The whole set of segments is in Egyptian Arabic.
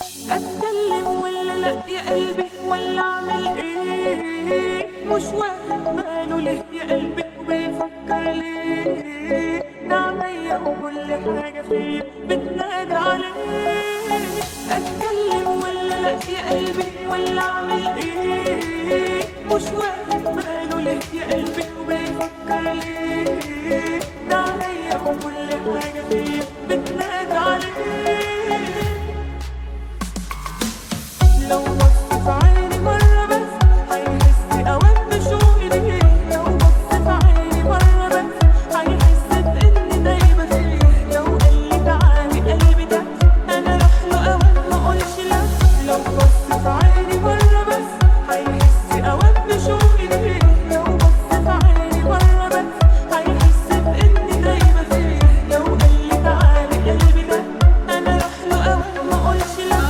اتكلم ولا لا يا قلبي ولا اعمل ايه مش واخد باله ليه يا قلبي وبيفكر ليه ده عليا وكل حاجة فيه بتنادى عليه اتكلم ولا لا يا قلبي ولا اعمل ايه مش واخد باله ليه يا قلبي وبيفكر ليه ده عليا وكل حاجة فيه بتنادى عليه لو بص في عيني مرة بس هيحس أوام بشوقي ليه لو بص في عيني مرة بس هيحس بإني دايبة فيه لو قالي تعالي قلبي ده أنا أروح له أوام مقولش لا لو بص في عيني مرة بس هيحس أوام بشوقي ليه لو بص في عيني مرة بس هيحس بإني دايبة فيه لو قالي تعالي قلبي ده أنا أروح له أوام مقولش لا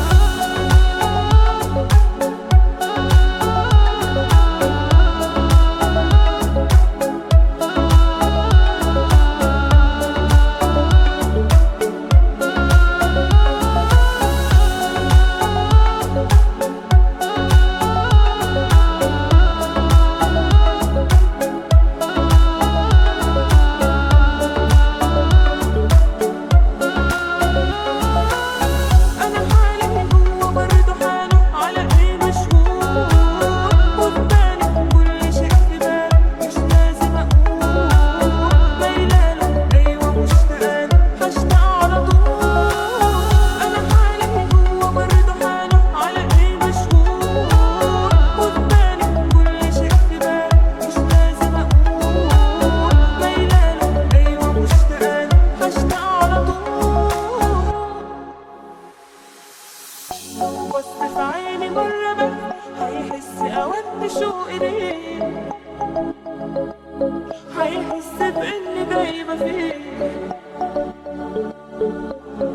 أنا حالي هو برضه حاله على إيه مشهور وفي بالي كل شيء في بالي مش لازم أقول ميلاله أيوة مشتاقة هشتاق على طول أنا حالي هو برضه حاله على إيه مشهور وفي بالي كل شيء في بالي مش لازم أقول ميلاله أيوة مشتاقة هشتاق على طول بص في عيني مرة بس هيحس أوقات بشوقي ليه هيحس بإني دايبة فيه